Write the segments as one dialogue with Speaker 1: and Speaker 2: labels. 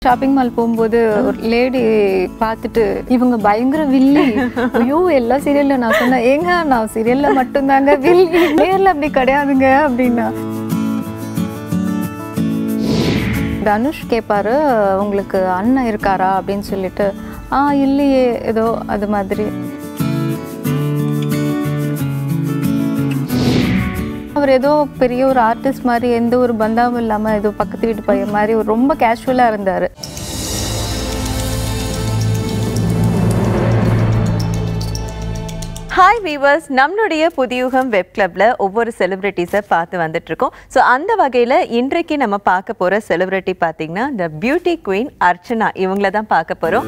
Speaker 1: Shopping mall போகும்போது ஒரு lady பார்த்துட்டு இவங்க பயங்கர வில்லி ஐயோ எல்லா சீரியல்ல நான் சொன்னேன் ஏங்க நான் சீரியல்ல மட்டும்தாங்க வில்லி நேர்ல அப்படி கிடையாதுங்க அப்படின்னா தனுஷ் கேட்பாரு உங்களுக்கு அண்ணன் இருக்காரா அப்படின்னு சொல்லிட்டு ஆ இல்லையே ஏதோ அது மாதிரி அவர் ஏதோ பெரிய ஒரு ஆர்டிஸ்ட் மாதிரி எந்த ஒரு பந்தாவும் இல்லாமல் ஏதோ பக்கத்து வீட்டு பையன் மாதிரி ஒரு ரொம்ப கேஷுவலாக இருந்தார்
Speaker 2: ஹாய் வீவர்ஸ் நம்மளுடைய புதியுகம் வெப் கிளப்ல ஒவ்வொரு செலிபிரிட்டிஸை பார்த்து வந்துட்டு இருக்கோம் ஸோ அந்த வகையில் இன்றைக்கு நம்ம பார்க்க போகிற செலிபிரிட்டி பார்த்தீங்கன்னா இந்த பியூட்டி குயின் அர்ச்சனா இவங்கள தான் பார்க்க போகிறோம்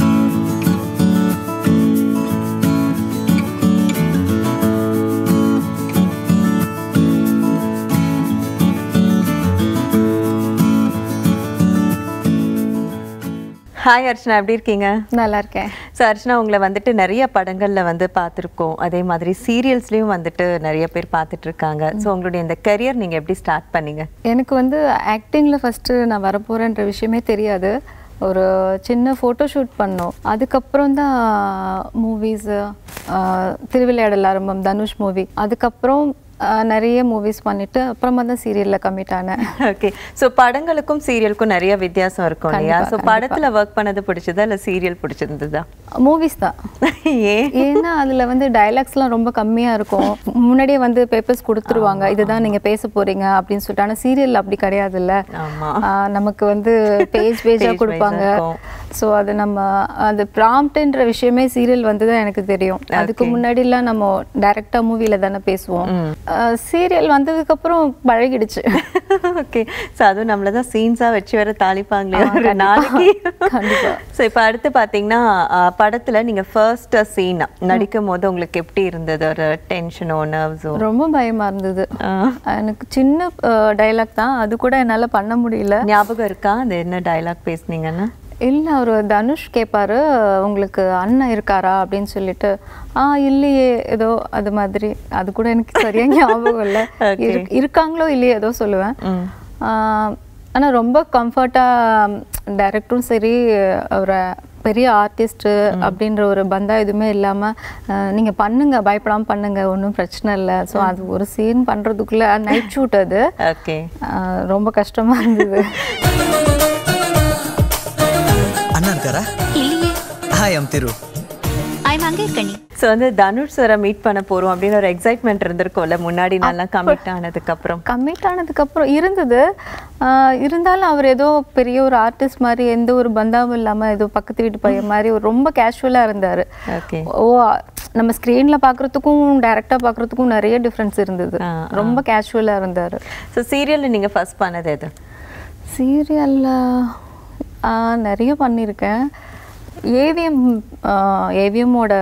Speaker 2: ஹாய் அர்ச்சனா எப்படி இருக்கீங்க
Speaker 1: நல்லா இருக்கேன்
Speaker 2: ஸோ அர்ச்சனா உங்களை வந்துட்டு நிறைய படங்களில் வந்து பார்த்துருக்கோம் அதே மாதிரி சீரியல்ஸ்லேயும் வந்துட்டு நிறைய பேர் பார்த்துட்டு இருக்காங்க ஸோ உங்களுடைய இந்த கரியர் நீங்கள் எப்படி ஸ்டார்ட் பண்ணீங்க
Speaker 1: எனக்கு வந்து ஆக்டிங்கில் ஃபஸ்ட்டு நான் வரப்போகிறேன்ற விஷயமே தெரியாது ஒரு சின்ன ஃபோட்டோ ஷூட் பண்ணோம் அதுக்கப்புறம் தான் மூவிஸு திருவிளையாடல் ஆரம்பம் தனுஷ் மூவி அதுக்கப்புறம் ஆஹ், நிறைய மூவிஸ் பண்ணிட்டு அப்புறமா தான் சீரியலில் கமிட் ஆனேன்
Speaker 2: ஓகே ஸோ படங்களுக்கும் சீரியலுக்கும் நிறைய வித்தியாசம் இருக்கும் இல்லையா ஸோ படத்தில் ஒர்க் பண்ணது பிடிச்சதா இல்லை சீரியல் பிடிச்சிருந்ததா
Speaker 1: மூவிஸ் தான்
Speaker 2: ஏன்
Speaker 1: ஏன்னா அதில் வந்து டயலாக்ஸ்லாம் ரொம்ப கம்மியாக இருக்கும் முன்னாடியே வந்து பேப்பர்ஸ் கொடுத்துருவாங்க இதுதான் நீங்கள் பேச போறீங்க அப்படின்னு சொல்லிட்டு ஆனால் சீரியல் அப்படி கிடையாதுல்ல
Speaker 2: ஆமா
Speaker 1: ஆஹ் நமக்கு வந்து பேஜ் பேஜாக
Speaker 2: Page
Speaker 1: கொடுப்பாங்க
Speaker 2: wise-ஆ இருக்கும்.
Speaker 1: ஸோ அது நம்ம அது ப்ராம்ப்ட்ன்ற விஷயமே சீரியல் வந்து தான் எனக்கு தெரியும் அதுக்கு முன்னாடிலாம் நம்ம டைரெக்டாக மூவியில் தானே பேசுவோம் சீரியல் வந்ததுக்கப்புறம் பழகிடுச்சு
Speaker 2: ஓகே ஸோ அதுவும் நம்மள தான் சீன்ஸாக வச்சு வேற தாளிப்பாங்களே
Speaker 1: ஆமா,
Speaker 2: ஒரு
Speaker 1: கண்டிப்பா.
Speaker 2: நாளைக்கு
Speaker 1: கண்டிப்பா.
Speaker 2: ஸோ இப்போ அடுத்து பார்த்தீங்கன்னா அஹ், படத்துல நீங்க ஃபர்ஸ்ட் சீன் நடிக்கும் போது உங்களுக்கு எப்படி இருந்தது ஒரு டென்ஷனோ நர்வ்ஸோ
Speaker 1: ரொம்ப பயமா இருந்தது எனக்கு சின்ன டைலாக் தான் அது கூட என்னால பண்ண முடியல
Speaker 2: ஞாபகம் இருக்கா அது என்ன டயலாக் பேசுனீங்கன்னா
Speaker 1: இல்லை அவர் தனுஷ் கேட்பாரு உங்களுக்கு அண்ணன் இருக்காரா அப்படின்னு சொல்லிட்டு ஆ இல்லையே ஏதோ அது மாதிரி அது கூட எனக்கு சரியா ஞாபகம் இல்லை
Speaker 2: Okay.
Speaker 1: இரு- இருக்காங்களோ இல்லையோ ஏதோ சொல்லுவேன்
Speaker 2: ம்.
Speaker 1: ஆனால் ரொம்ப கம்ஃபர்ட்டாக டைரக்டரும் சரி அவரை பெரிய ஆர்டிஸ்ட்டு அப்படின்ற ஒரு பந்தா எதுவுமே இல்லாமல் நீங்கள் பண்ணுங்க பயப்படாமல் பண்ணுங்க ஒன்றும் பிரச்சனை இல்லை ஸோ அது ஒரு சீன் பண்ணுறதுக்குள்ளே நைட் ஷூட் அது
Speaker 2: ஓகே
Speaker 1: ஆஹ் ரொம்ப கஷ்டமாக இருந்தது
Speaker 3: அண்ணா இருக்காரா
Speaker 4: இல்லையே
Speaker 3: ஹாய் எம் திரு
Speaker 4: ஐம் அங்கே இருக்கணி
Speaker 2: ஸோ வந்து தனுஷ் சாரை மீட் பண்ண போறோம் அப்படின்னு ஒரு எக்ஸைட்மெண்ட் இருந்திருக்கும்ல முன்னாடி நல்லா கமிட் ஆனதுக்கு அப்புறம்
Speaker 1: கமிட் ஆனதுக்கப்புறம் இருந்தது ஆஹ் இருந்தாலும் அவர் ஏதோ பெரிய ஒரு ஆர்டிஸ்ட் மாதிரி எந்த ஒரு பந்தாவும் இல்லாமல் ஏதோ பக்கத்து வீட்டு பையன் மாதிரி ஒரு ரொம்ப கேஷுவலாக இருந்தார்
Speaker 2: ஓகே
Speaker 1: ஓ நம்ம ஸ்க்ரீனில் பார்க்குறதுக்கும் டைரெக்டாக பார்க்குறதுக்கும் நிறைய டிஃப்ரென்ஸ் இருந்தது
Speaker 2: ஆ,
Speaker 1: ரொம்ப கேஷுவலாக இருந்தார்
Speaker 2: ஸோ சீரியலில் நீங்க ஃபர்ஸ்ட் பண்ணது எது
Speaker 1: சீரியலில் நிறைய பண்ணியிருக்கேன் ஏவிஎம் ஏவிஎம்மோட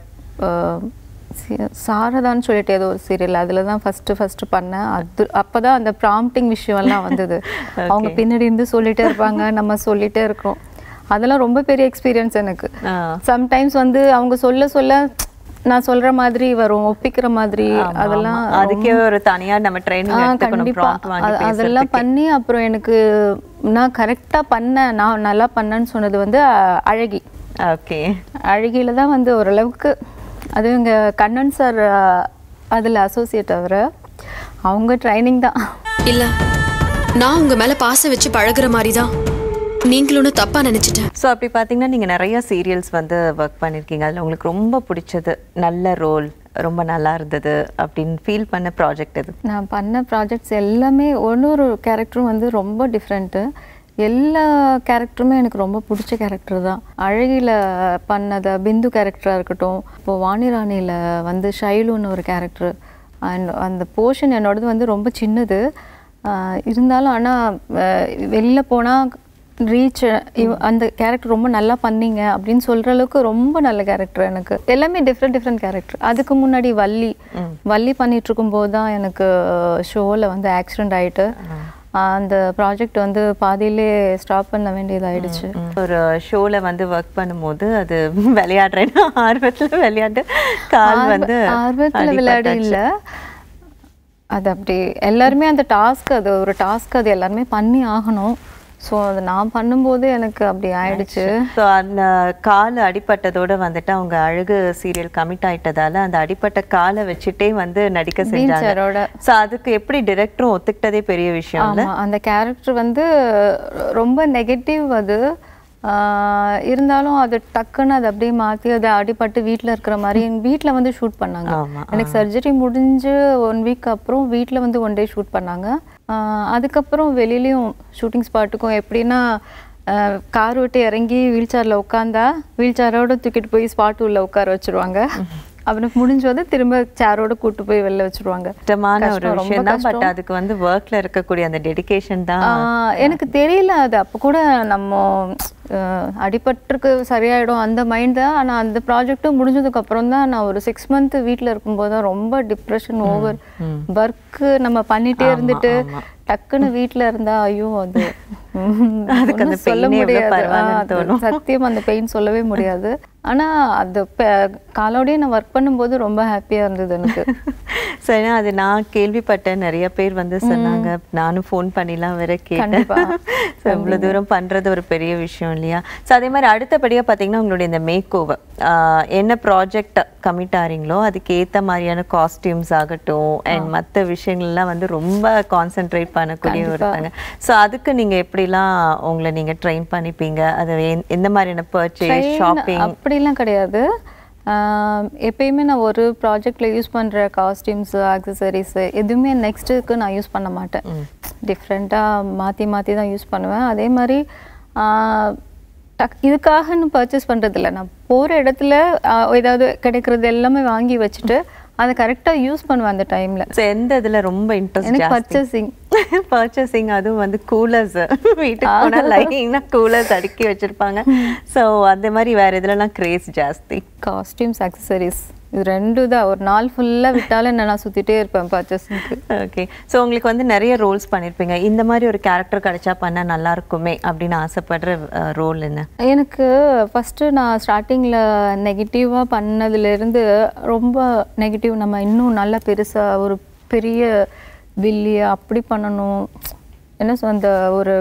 Speaker 1: சாரதான்னு சொல்லிட்டு ஏதோ ஒரு சீரியல் அதில் தான் ஃபஸ்ட்டு ஃபஸ்ட்டு பண்ணேன் அது அப்போ தான் அந்த ப்ராம்ப்டிங் விஷயம்லாம் வந்தது அவங்க பின்னாடி இருந்து சொல்லிட்டே இருப்பாங்க நம்ம சொல்லிட்டே இருக்கிறோம் அதெல்லாம் ரொம்ப பெரிய எக்ஸ்பீரியன்ஸ் எனக்கு
Speaker 2: ஆ.
Speaker 1: சம்டைம்ஸ் வந்து அவங்க சொல்ல சொல்ல நான் சொல்ற மாதிரி வரும் ஒப்பிக்கிற மாதிரி
Speaker 2: ஆமா,
Speaker 1: அதெல்லாம்
Speaker 2: ஆமா. அதுக்கே ஒரு தனியா நம்ம ட்ரைனிங்
Speaker 1: ஆ,
Speaker 2: எடுத்துக்கணும்
Speaker 1: கண்டிப்பா
Speaker 2: ப்ராம்ப்ட் வாங்கி
Speaker 1: அ- அதெல்லாம்
Speaker 2: பேசுறதுக்கு
Speaker 1: பண்ணி அப்புறம் எனக்கு நான் கரெக்டாக பண்ணேன் நான் நல்லா பண்ணேன்னு சொன்னது வந்து அ, அழகி
Speaker 2: ஓகே
Speaker 1: அழகியில தான் வந்து ஓரளவுக்கு அது இங்கே கண்ணன் சார் அதில் அசோசியேட் அவர் அவங்க ட்ரைனிங் தான்
Speaker 5: இல்ல நான் உங்க மேல பாசம் வச்சு பழகுற மாதிரி தான் நீங்களும் தப்பா நினைச்சிட்டேன்
Speaker 2: ஸோ அப்படி பார்த்தீங்கன்னா நீங்கள் நிறைய சீரியல்ஸ் வந்து ஒர்க் பண்ணியிருக்கீங்க அதில் உங்களுக்கு ரொம்ப பிடிச்சது நல்ல ரோல் ரொம்ப நல்லா இருந்தது அப்படின்னு ஃபீல் பண்ண ப்ராஜெக்ட் இது
Speaker 1: நான் பண்ண ப்ராஜெக்ட்ஸ் எல்லாமே ஒரு ஒரு கேரக்டரும் வந்து ரொம்ப டிஃப்ரெண்ட்டு எல்லா கேரக்டருமே எனக்கு ரொம்ப பிடிச்ச கேரக்டர் தான் அழகியில் பண்ணத பிந்து கேரக்டராக இருக்கட்டும் இப்போ வாணிராணியில் வந்து ஷைலுன்னு ஒரு கேரக்டர் அண்ட் அந்த போர்ஷன் என்னோடது வந்து ரொம்ப சின்னது ஆஹ் இருந்தாலும் ஆனால் வெளில போனால் ரீச் அந்த கேரக்டர் ரொம்ப நல்லா பண்ணீங்க அப்படின்னு சொல்ற அளவுக்கு ரொம்ப நல்ல கேரக்டர் எனக்கு எல்லாமே டிஃப்ரெண்ட் டிஃப்ரெண்ட் கேரக்டர் அதுக்கு முன்னாடி வள்ளி வள்ளி பண்ணிட்டு இருக்கும்போது தான் எனக்கு ஷோவில் வந்து ஆக்சிடென்ட் ஆயிட்டு அந்த ப்ராஜெக்ட் வந்து பாதியிலே ஸ்டாப் பண்ண வேண்டியதாயிடுச்சு
Speaker 2: ஒரு ஷோல வந்து ஒர்க் பண்ணும்போது அது விளையாடுறேன்னா ஆர்வத்துல விளையாண்டு கால் வந்து
Speaker 1: ஆர்வத்தில் விளையாடி
Speaker 2: அடிபட்டாச்சு.
Speaker 1: இல்லை அது அப்படி எல்லாருமே அந்த டாஸ்க் அது ஒரு டாஸ்க் அது எல்லாருமே பண்ணி ஆகணும் ஸோ அது நான் பண்ணும்போது எனக்கு அப்படி ஆயிடுச்சு
Speaker 2: ஸோ அந்த கால் அடிபட்டதோட வந்துட்டு அவங்க அழகு சீரியல் கமிட் ஆயிட்டதால அந்த அடிப்பட்ட காலை வச்சுட்டே வந்து நடிக்க செஞ்சாங்க
Speaker 1: வீல்சேரோட
Speaker 2: ஸோ அதுக்கு எப்படி டிரெக்டரும் ஒத்துக்கிட்டதே பெரிய விஷயம் இல்ல
Speaker 1: ஆமா அந்த கேரக்டர் வந்து ரொம்ப நெகட்டிவ் அது ஆஹ் இருந்தாலும் அது டக்குன்னு அதை அப்படியே மாற்றி அதை அடிபட்டு வீட்டில் இருக்கிற மாதிரி எங்கள் வீட்டில் வந்து ஷூட் பண்ணாங்க
Speaker 2: ஆமா,
Speaker 1: எனக்கு சர்ஜரி முடிஞ்சு ஒன் வீக் அப்புறம் வீட்டில் வந்து ஒன் டே ஷூட் பண்ணாங்க ஆஹ் அதுக்கப்புறம் வெளியிலயும் ஷூட்டிங் ஸ்பாட்டுக்கும் எப்படின்னா கார் விட்டு இறங்கி வீல் சேரில் உட்காந்தா வீல் சேரோட தூக்கிட்டு போய் ஸ்பாட் உள்ள உட்கார வச்சிருவாங்க அவனுக்கு முடிஞ்சது திரும்ப சேரோட கூட்டு போய் வெளில வச்சிருவாங்க
Speaker 2: கஷ்டமான ஒரு
Speaker 1: கஷ்டம், ரொம்ப
Speaker 2: விஷயம் தான் பட்
Speaker 1: கஷ்டம்.
Speaker 2: அதுக்கு வந்து ஒர்க்ல இருக்கக்கூடிய அந்த டெடிகேஷன் தான்
Speaker 1: ஆஹ் எனக்கு தெரியல அது அப்போ கூட நம்ம அஹ், அடிபட்டிருக்கு சரியாயிடும் அந்த மைண்ட் தான் ஆனால் அந்த ப்ராஜெக்ட்டும் முடிஞ்சதுக்கு அப்புறம் தான் நான் ஒரு சிக்ஸ் மந்த் வீட்டில் இருக்கும்போது தான் ரொம்ப டிப்ரெஷன் ஓவர் ஒர்க்கு நம்ம பண்ணிட்டே இருந்துட்டு டக்குன்னு வீட்டில் இருந்தா ஐயோ அது
Speaker 2: அதுக்கு அந்த
Speaker 1: ஒண்ணும் சொல்ல
Speaker 2: pain ஏ எவ்வளவு
Speaker 1: முடியாது
Speaker 2: பரவாயில்லன்னு
Speaker 1: ஆஹ் அது
Speaker 2: தோணும்.
Speaker 1: சத்தியம் அந்த பெயின் சொல்லவே முடியாது ஆனா அந்த ப- காலோடயே நான் ஒர்க் பண்ணும்போது ரொம்ப ஹாப்பியா இருந்தது எனக்கு
Speaker 2: சரி அது நான் கேள்விப்பட்டேன் நிறைய பேர் வந்து சொன்னாங்க நானும் ஃபோன் பண்ணிலாம் வேற கேட்டேன்
Speaker 1: கண்டிப்பா.
Speaker 2: So, இவ்வளவு தூரம் பண்றது ஒரு பெரிய விஷயம் இல்லையா ஸோ அதே மாதிரி அடுத்தபடியா பார்த்தீங்கன்னா உங்களுடைய இந்த மேக் ஓவர் என்ன ப்ராஜெக்ட் கமிட் ஆறீங்களோ அதுக்கு ஏத்த மாதிரியான காஸ்டியூம்ஸ் ஆகட்டும் அண்ட் மற்ற விஷயங்கள்லாம் வந்து ரொம்ப கான்சென்ட்ரேட் பண்ணக்கூடிய ஒருத்தாங்க ஸோ அதுக்கு நீங்க எப்படிலாம் உங்களை நீங்க ட்ரெயின் பண்ணிப்பீங்க அது எந்த- எந்த மாதிரியான பர்ச்சேஸ்
Speaker 1: Train
Speaker 2: ஷாப்பிங்
Speaker 1: அப்படிலாம் கிடையாது ஆஹ் எப்பயுமே நான் ஒரு ப்ராஜெக்ட்ல யூஸ் பண்ற காஸ்டியூம்ஸ் ஆக்சசரிஸ் எதுவுமே நெக்ஸ்ட்டுக்கு நான் யூஸ் பண்ண மாட்டேன் டிஃப்ரெண்ட்டாக மாற்றி மாற்றி தான் யூஸ் பண்ணுவேன் அதே மாதிரி ஆஹ் டக் இதுக்காகன்னு பர்ச்சேஸ் பண்றது இல்ல நான் போற இடத்துல ஆஹ் ஏதாவது கிடைக்கிறது எல்லாமே வாங்கி வச்சுட்டு அதை கரெக்டாக யூஸ் பண்ணுவேன் அந்த டைம்ல
Speaker 2: ஸோ எந்த இதுல ரொம்ப இன்ட்ரெஸ்ட்
Speaker 1: எனக்கு
Speaker 2: ஜாஸ்தி
Speaker 1: பர்ச்சேசிங்
Speaker 2: பர்ச்சேசிங் அதுவும் வந்து கூலர்ஸ் வீட்டுக்கு போனா லைனா கூலர்ஸ் அடுக்கி வச்சிருப்பாங்க ஸோ அந்த மாதிரி வேற இதுலலாம் கிரேஸ் ஜாஸ்தி
Speaker 1: காஸ்டியூம்ஸ் ஆக்சசரிஸ் இது ரெண்டு தான் ஒரு நாள் ஃபுல்லாக விட்டாலும் என்ன நான் சுற்றிட்டே இருப்பேன் பர்ச்சேசிங்க்கு
Speaker 2: ஓகே ஸோ உங்களுக்கு வந்து நிறைய ரோல்ஸ் பண்ணியிருப்பீங்க இந்த மாதிரி ஒரு கேரக்டர் கிடைச்சா பண்ணா நல்லா இருக்குமே அப்படின்னு ஆசைப்படுற ரோல் என்ன
Speaker 1: எனக்கு ஃபஸ்ட்டு நான் ஸ்டார்டிங்கில் நெகட்டிவாக பண்ணதுலேருந்து ரொம்ப நெகட்டிவ் நம்ம இன்னும் நல்லா பெருசாக ஒரு பெரிய வில்லியை அப்படி பண்ணணும் என்ன சொல் அந்த ஒரு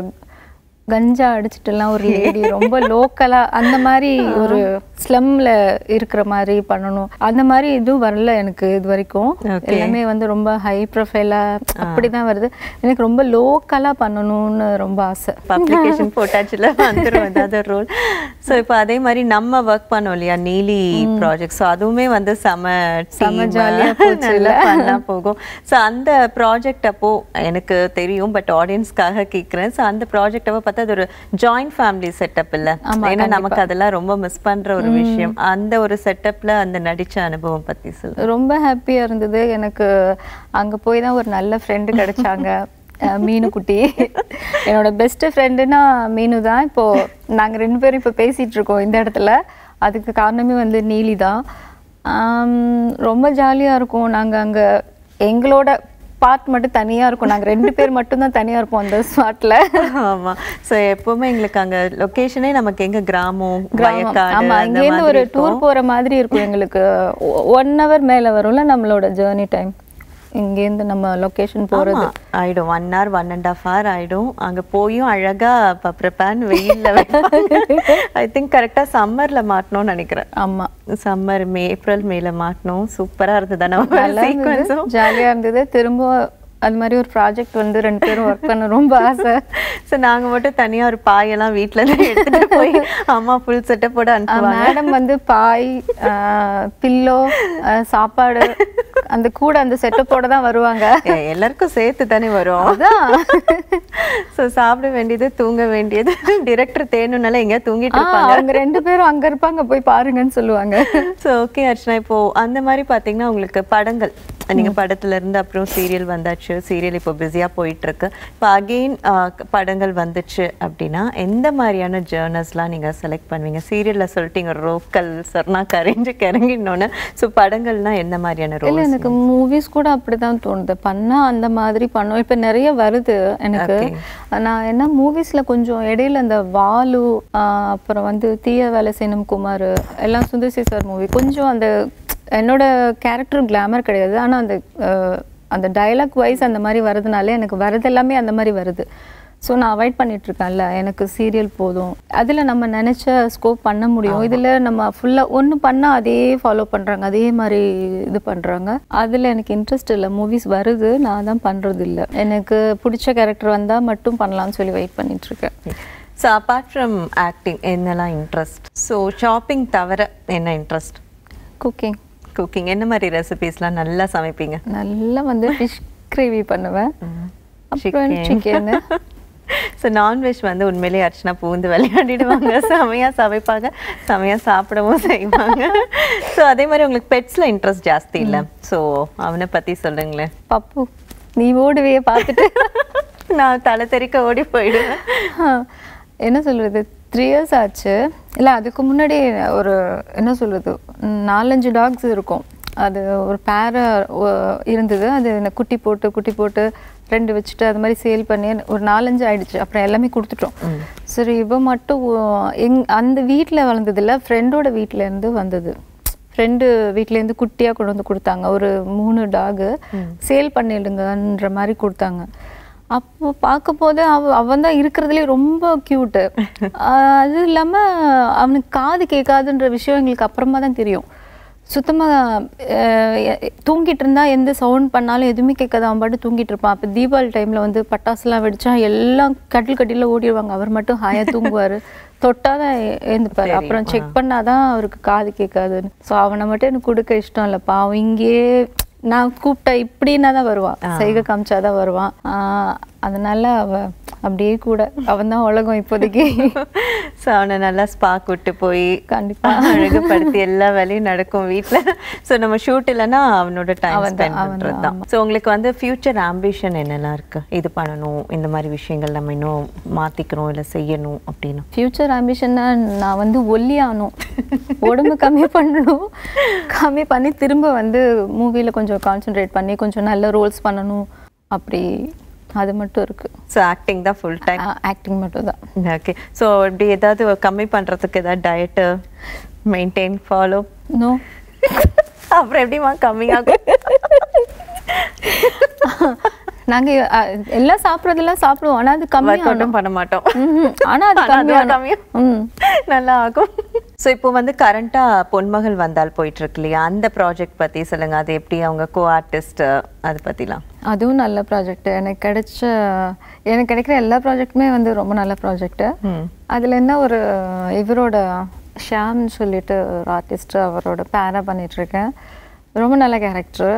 Speaker 1: கஞ்சா அடிச்சிட்டுலாம் ஒரு லேடி ரொம்ப லோக்கலாக அந்த மாதிரி ஒரு ஸ்லம்ல இருக்கிற மாதிரி பண்ணணும் அந்த மாதிரி இதுவும் வரல எனக்கு இது வரைக்கும்
Speaker 2: Okay.
Speaker 1: எல்லாமே வந்து ரொம்ப ஹை ப்ரொஃபைலாக அப்படி தான் வருது எனக்கு ரொம்ப லோக்கலாக பண்ணணும்னு ரொம்ப ஆசை
Speaker 2: பப்ளிகேஷன் போட்டாச்சுல வந்துடும் ஏதாவது ரோல் ஸோ இப்போ அதே மாதிரி நம்ம ஒர்க் பண்ணோம் இல்லையா நீலி ப்ராஜெக்ட் ஸோ அதுவுமே வந்து செம
Speaker 1: செம
Speaker 2: team,
Speaker 1: jolly ஆ போச்சுல்ல?
Speaker 2: நல்லா பண்ணா போகும் ஸோ அந்த ப்ராஜெக்ட் அப்போ எனக்கு தெரியும் பட் ஆடியன்ஸ்க்காக கேட்குறேன் ஸோ அந்த ப்ராஜெக்ட் அப்போ பார்த்தா அது ஒரு ஜாயிண்ட் ஃபேமிலி செட்டப் இல்ல
Speaker 1: ஆமா,
Speaker 2: ஏன்னா நமக்கு அதெல்லாம் ரொம்ப மிஸ் பண்ற ஒரு விஷயம் அந்த ஒரு செட்டப்ல அந்த நடிச்ச அனுபவம் பத்தி சொல்லு
Speaker 1: ரொம்ப ஹாப்பியாக இருந்தது எனக்கு அங்கே போய் தான் ஒரு நல்ல ஃப்ரெண்டு கிடைச்சாங்க அஹ் மீனு குட்டி என்னோட பெஸ்ட் ஃப்ரெண்டுனா மீனு தான் இப்போ நாங்கள் ரெண்டு பேரும் இப்போ பேசிட்டு இருக்கோம் இந்த இடத்துல அதுக்கு காரணமே வந்து நீலி தான் ஆம், ரொம்ப ஜாலியாக இருக்கும் நாங்கள் அங்கே எங்களோட பார்ட் மட்டும் தனியாக இருக்கும் நாங்கள் ரெண்டு பேர் மட்டும்தான் தனியாக இருப்போம் அந்த ஸ்பாட்டில்
Speaker 2: ஆமா சோ எப்பவுமே எங்களுக்கு அங்க லொகேஷனே நமக்கு எங்க கிராமம்
Speaker 1: கிராமம்
Speaker 2: வயக்காடு
Speaker 1: ஆமா
Speaker 2: அந்த
Speaker 1: இங்கேருந்து
Speaker 2: மாதிரி
Speaker 1: ஒரு
Speaker 2: இருக்கும்.
Speaker 1: டூர் போற மாதிரி இருக்கும் எங்களுக்கு ஒன் ஹவர் மேல வரும்ல நம்மளோட ஜேர்னி டைம் இங்கேருந்து நம்ம லொகேஷன் போறது
Speaker 2: ஆமா, ஆயிடும் one hour one and half hour ஆயிடும் அங்க போயும் அழகா பப்ரப்பான் வெயில்ல ஐ திங்க் கரெக்டா சம்மர்ல மாட்டணும்னு நினைக்கிறேன்
Speaker 1: ஆமா
Speaker 2: சம்மர் மே ஏப்ரல் மேல மாட்டணும் சூப்பரா இருந்தது நம்ம
Speaker 1: நல்லா இருந்தது
Speaker 2: சீக்வன்ஸும்
Speaker 1: ஜாலியா இருந்தது திரும்ப அது மாதிரி ஒரு ப்ராஜெக்ட் வந்து ரெண்டு பேரும் ஒர்க் பண்ண ரொம்ப ஆசை
Speaker 2: சோ நாங்க மட்டும் தனியா ஒரு பாயெல்லாம் வீட்ல இருந்து எடுத்துட்டு போய் அம்மா ஃபுல் செட்டப்போட அனுப்புவாங்க
Speaker 1: மேடம் வந்து பாய் பில்லோ சாப்பாடு அந்த கூட அந்த செட்டப்போட தான் வருவாங்க
Speaker 2: ஏ, எல்லாருக்கும் சேர்த்து தானே வரும்
Speaker 1: அதான்
Speaker 2: சோ சாப்பிட வேண்டியது தூங்க வேண்டியது டிரெக்டர் தேனுனால எங்கேயா தூங்கிட்டு
Speaker 1: ஆ,
Speaker 2: இருப்பாங்க
Speaker 1: அவங்க ரெண்டு பேரும் அங்க இருப்பாங்க போய் பாருங்கன்னு சொல்லுவாங்க
Speaker 2: ஸோ ஓகே அர்ச்சனா இப்போ அந்த மாதிரி பார்த்தீங்கன்னா உங்களுக்கு படங்கள் நீங்க படத்துல இருந்து அப்புறம் சீரியல் வந்தாச்சு சீரியல் இப்போ பிஸியா போயிட்டு இருக்கு இப்போ அகெயின் படங்கள் வந்துச்சு அப்படின்னா எந்த மாதிரியான ஜேர்னல்ஸ்லாம் நீங்க செலக்ட் பண்ணுவீங்க சீரியல்ல சொல்லிட்டீங்க ரோக்கல் சொர்ணா கரைஞ்சு கிறங்கினோன்னு ஸோ படங்கள்னா எந்த மாதிரியான
Speaker 1: இல்ல
Speaker 2: ரோல்
Speaker 1: எனக்கு மூவிஸ் கூட அப்படிதான் தோணுது பண்ணா அந்த மாதிரி பண்ணும் இப்ப நிறைய வருது எனக்கு நான் என்ன மூவிஸ்ல கொஞ்சம் இடையில அந்த வாலு ஆஹ் அப்புறம் வந்து தீய வேலை செய்யணும் குமார் எல்லாம் சுந்தர்சி சார் மூவி கொஞ்சம் அந்த என்னோட கேரக்டர் கிளாமர் கிடையாது ஆனா அந்த ஆஹ் அந்த டயலாக் வைஸ் அந்த மாதிரி வரதுனால எனக்கு வரது எல்லாமே அந்த மாதிரி வருது ஸோ நான் அவாய்ட் பண்ணிட்டு இருக்கேன்ல எனக்கு சீரியல் போதும் அதில் நம்ம நினச்ச ஸ்கோப் பண்ண முடியும் இதில் நம்ம ஃபுல்லாக ஒன்று பண்ணால் அதே ஃபாலோ பண்ணுறாங்க அதே மாதிரி இது பண்ணுறாங்க அதில் எனக்கு இன்ட்ரெஸ்ட் இல்லை மூவிஸ் வருது நான் தான் பண்ணுறது இல்லை எனக்கு பிடிச்ச கேரக்டர் வந்தால் மட்டும் பண்ணலாம்னு சொல்லி வெயிட் பண்ணிட்டு இருக்கேன்
Speaker 2: ஸோ அப்பார்ட் ஃப்ரம் ஆக்டிங் என்னெல்லாம் இன்ட்ரெஸ்ட் ஸோ ஷாப்பிங் தவிர என்ன இன்ட்ரெஸ்ட்
Speaker 1: குக்கிங்
Speaker 2: குக்கிங் என்ன மாதிரி ரெசிபீஸ்லாம் நல்லா சமைப்பீங்க
Speaker 1: நல்லா வந்து ஃபிஷ் கிரேவி பண்ணுவேன் அப்புறம் சிக்கன்
Speaker 2: ஸோ நான்வெஜ் வந்து உண்மையிலேயே அர்ச்சனா பூந்து விளையாடிடுவாங்க செமையாக சமைப்பாங்க செமையாக சாப்பிடவும் செய்வாங்க ஸோ அதே மாதிரி உங்களுக்கு பெட்ஸில் இன்ட்ரெஸ்ட் ஜாஸ்தி இல்லை ஸோ அவனை பற்றி சொல்லுங்களேன்
Speaker 1: பப்பு நீ ஓடுவே பார்த்துட்டு
Speaker 2: நான் தலை தெறிக்க ஓடி போயிடுவேன்
Speaker 1: என்ன சொல்றது த்ரீ இயர்ஸ் ஆச்சு இல்லை அதுக்கு முன்னாடி ஒரு என்ன சொல்றது ம், நாலஞ்சு டாக்ஸ் இருக்கும் அது ஒரு பேரை இருந்தது அது என்ன குட்டி போட்டு குட்டி போட்டு ரெண்டு வச்சுட்டு அது மாதிரி சேல் பண்ணி ஒரு நாலஞ்சு ஆயிடுச்சு அப்புறம் எல்லாமே கொடுத்துட்டோம் சரி இவ மட்டும் ஒ- எங் அந்த வீட்டில் வளர்ந்ததில்ல ஃப்ரெண்டோட வீட்டிலேருந்து வந்தது ஃப்ரெண்டு வீட்டிலேருந்து குட்டியாக கொண்டு வந்து கொடுத்தாங்க ஒரு மூணு டாகு சேல் பண்ணிடுங்கன்ற மாதிரி கொடுத்தாங்க அப்போ பார்க்க போது அவ அவன் தான் இருக்கிறதுலே ரொம்ப க்யூட்டு அது இல்லாமல் அவனுக்கு காது கேட்காதுன்ற விஷயம் எங்களுக்கு அப்புறமா தான் தெரியும் சுத்தமாக தூங்கிட்டு இருந்தா எந்த சவுண்ட் பண்ணாலும் எதுவுமே கேட்காது அவன் பாட்டு தூங்கிட்டு இருப்பான் அப்போ தீபாவளி டைமில் வந்து பட்டாசுலாம் வெடிச்சா எல்லாம் கட்டில் கட்டில ஓடிடுவாங்க அவர் மட்டும் ஹாயாக தூங்குவார் தொட்டாதான் எழுந்துப்பாரு அப்புறம் செக் பண்ணாதான் அவருக்கு காது கேட்காதுன்னு ஸோ அவனை மட்டும் எனக்கு கொடுக்க இஷ்டம் இல்லை பாவம் இங்கேயே நான் கூப்பிட்டா இப்படின்னா தான் வருவான் சைகை காமிச்சாதான் வருவான் ஆஹ் அதனால அவ அப்படியே கூட அவன் தான் உலகம் இப்போதைக்கு
Speaker 2: ஸோ அவனை நல்லா ஸ்பா கூட்டு போய்
Speaker 1: கண்டிப்பா.
Speaker 2: அழகுபடுத்தி எல்லா வேலையும் நடக்கும் வீட்டில் ஸோ நம்ம ஷூட் இல்லைன்னா அவனோட டைம்
Speaker 1: அவன்தான்,
Speaker 2: ஸ்பெண்ட்
Speaker 1: அவன்தான்,
Speaker 2: பண்ணுறது தான் ஸோ உங்களுக்கு வந்து ஃபியூச்சர் ஆம்பிஷன் என்னெல்லாம் இருக்கு இது பண்ணணும் இந்த மாதிரி விஷயங்கள் நம்ம இன்னும் மாற்றிக்கணும் இல்லை செய்யணும் அப்படின்னு
Speaker 1: ஃப்யூச்சர் ஆம்பிஷன்னா நான் வந்து ஒல்லியாகணும் உடம்பு கம்மி பண்ணணும் கம்மி பண்ணி திரும்ப வந்து மூவியில் கொஞ்சம் கான்சென்ட்ரேட் பண்ணி கொஞ்சம் நல்ல ரோல்ஸ் பண்ணணும் அப்படி அது மட்டும் இருக்கு
Speaker 2: ஸோ ஆக்டிங் தான் ஃபுல் டைம்
Speaker 1: ஆக்டிங் மட்டும் தான்
Speaker 2: ஓகே ஸோ இப்படி ஏதாவது கம்மி பண்ணுறதுக்கு ஏதாவது டயட்டு மெயின்டைன் ஃபாலோ
Speaker 1: நோ
Speaker 2: அப்புறம் எப்படிமா கம்மியாகும்
Speaker 1: நாங்க அஹ், எல்லாம் சாப்பிட்றதெல்லாம் சாப்பிடுவோம் ஆனா அது
Speaker 2: ஒர்க்
Speaker 1: கம்மியாகணும்
Speaker 2: அவுட்டும் பண்ண மாட்டோம்
Speaker 1: ம்ஹும். ஆனா அது
Speaker 2: ஆனா அதுவா
Speaker 1: கம்மியாகணும்
Speaker 2: கம்மியா-
Speaker 1: ம்
Speaker 2: நல்லா ஆகும் ஸோ இப்போ வந்து கரண்ட்டாக பொன்மகள் வந்தால் போயிட்டு இருக்கு இல்லையா அந்த ப்ராஜெக்ட் பற்றி சொல்லுங்க அது எப்படி அவங்க கோ ஆர்டிஸ்ட் அது பற்றிலாம்
Speaker 1: அதுவும் நல்ல ப்ராஜெக்ட் எனக்கு கிடைச்ச எனக்கு கிடைக்கிற எல்லா ப்ராஜெக்ட்டுமே வந்து ரொம்ப நல்ல ப்ராஜெக்ட்
Speaker 2: ம்.
Speaker 1: அதுல என்ன ஒரு இவரோட ஷாம்னு சொல்லிட்டு ஒரு ஆர்டிஸ்ட் அவரோட பேரா பண்ணிட்டு இருக்கேன் ரொம்ப நல்ல கேரக்டர்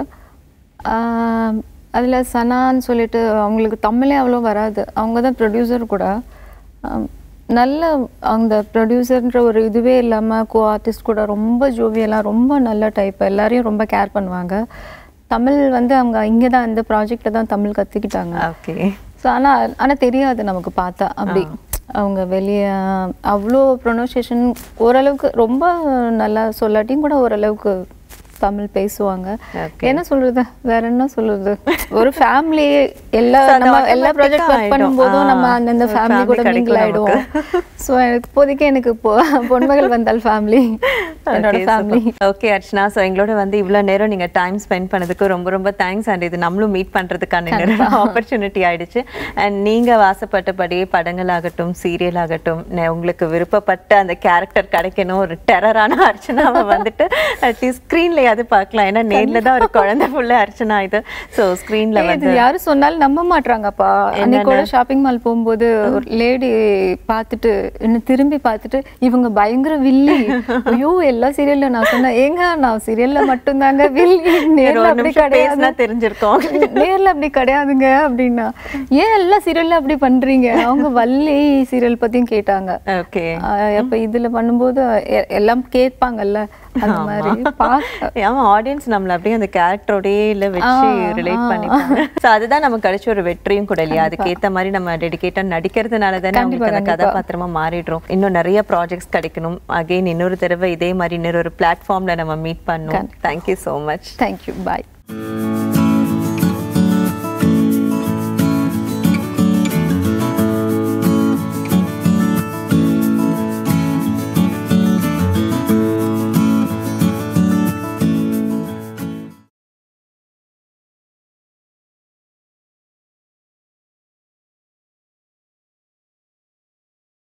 Speaker 1: அதுல சனான்னு சொல்லிட்டு அவங்களுக்கு தமிழே அவ்வளோ வராது அவங்க தான் ப்ரொடியூசர் கூட ஆம், நல்ல அந்த ப்ரொடியூசர்ன்ற ஒரு இதுவே இல்லாமல் கோ ஆர்டிஸ்ட் கூட ரொம்ப ஜோவியெல்லாம் ரொம்ப நல்ல டைப் எல்லாரையும் ரொம்ப கேர் பண்ணுவாங்க தமிழ் வந்து அவங்க இங்கே தான் இந்த ப்ராஜெக்டில் தான் தமிழ் கற்றுக்கிட்டாங்க
Speaker 2: ஓகே
Speaker 1: ஸோ ஆனால் ஆனால் தெரியாது நமக்கு பார்த்தா அப்படி அவங்க வெளியே அவ்வளோ ப்ரொனவுன்சியேஷன் ஓரளவுக்கு ரொம்ப நல்லா சொல்லாட்டியும் கூட ஓரளவுக்கு தமிழ் பேசுவாங்க
Speaker 2: Okay.
Speaker 1: என்ன சொல்றது வேற என்ன சொல்றது ஒரு ஃபேமிலி எல்லா
Speaker 2: So, அது
Speaker 1: நம்ம எல்லா
Speaker 2: automatic-ஆ
Speaker 1: ப்ராஜெக்ட் ஒர்க்
Speaker 2: ஆயிடும்.
Speaker 1: பண்ணும்போதும்
Speaker 2: ஆ,
Speaker 1: நம்ம அந்தந்த
Speaker 2: ஒரு
Speaker 1: ஃபேமிலி
Speaker 2: family
Speaker 1: கூட
Speaker 2: கிடைக்கும்
Speaker 1: மிங்கிள் ஆயிடுவோம் ஸோ எனக்கு இப்போதைக்கு எனக்கு இப்போ பொன்மகள் வந்தால் ஃபேமிலி என்னோட ஃபேமிலி
Speaker 2: ஓகே அர்ச்சனா ஸோ எங்களோட வந்து இவ்வளோ நேரம் நீங்க டைம் ஸ்பெண்ட் பண்ணதுக்கு ரொம்ப ரொம்ப தேங்க்ஸ் அண்ட் இது நம்மளும் மீட் பண்றதுக்கான நேரம் ஆப்பர்ச்சுனிட்டி ஆயிடுச்சு அண்ட் நீங்க வாசப்பட்டபடியே படங்களாகட்டும் சீரியல் ஆகட்டும் நெ- உங்களுக்கு விருப்பப்பட்ட அந்த கேரக்டர் கிடைக்கணும் ஒரு டெரரான அர்ச்சனாவை வந்துட்டு அட்லீஸ்ட் ஸ்க்ரீன்லயாவது பார்க்கலாம் ஏன்னா நேர்ல தான் ஒரு குழந்தை ஃபுல்லா அர்ச்சனா இது ஸோ ஸ்க்ரீன்ல
Speaker 1: ஏய், இது
Speaker 2: வந்து
Speaker 1: யாரும் சொன்னாலும் நம்ப மாட்றாங்கப்பா அன்னைக்கு கூட ஷாப்பிங் மால் போகும்போது ஒரு லேடி பார்த்துட்டு என்ன திரும்பி பார்த்துட்டு இவங்க பயங்கர வில்லி ஐயோ எல்லா சீரியல்ல நான் சொன்னேன் ஏங்க நான் சீரியல்ல மட்டும்தாங்க வில்லி நேர்ல
Speaker 2: ஒரு
Speaker 1: அப்படி
Speaker 2: நிமிஷம் பேசினா
Speaker 1: கிடையாது
Speaker 2: தெரிஞ்சிருக்கோம்
Speaker 1: நேர்ல அப்படி கிடையாதுங்க அப்படின்னா ஏன் எல்லா சீரியல்ல அப்படி பண்றீங்க அவங்க வள்ளி சீரியல் பத்தியும் கேட்டாங்க
Speaker 2: ஓகே
Speaker 1: ஆஹ் அப்ப இதுல பண்ணும்போது எ- எல்லாம் கேட்பாங்கல்ல அந்த மாதிரி பார்க்க
Speaker 2: ஆமா ஆடியன்ஸ் நம்மள அப்படியே அந்த கேரக்டரோடயே இல்ல வச்சு ரிலேட் பண்ணிப்பாங்க சோ அதுதான் நமக்கு கிடைச்ச ஒரு வெற்றியும் கூட இல்லையா அதுக்கு ஏத்த மாதிரி நம்ம டெடிகேட்டா நடிக்கிறதுனால தானே
Speaker 1: கண்டிப்பா,
Speaker 2: அவங்களுக்கு அந்த
Speaker 1: கண்டிப்பா.
Speaker 2: கதாபாத்திரமா மாறிடுறோம் இன்னும் நிறைய ப்ராஜெக்ட்ஸ் கிடைக்கணும் அகைன் இன்னொரு தடவை இதே மாதிரி இன்னொரு பிளாட்ஃபார்ம்ல நம்ம மீட் பண்ணணும் தேங்க்யூ so மச்
Speaker 1: தேங்க்யூ பாய்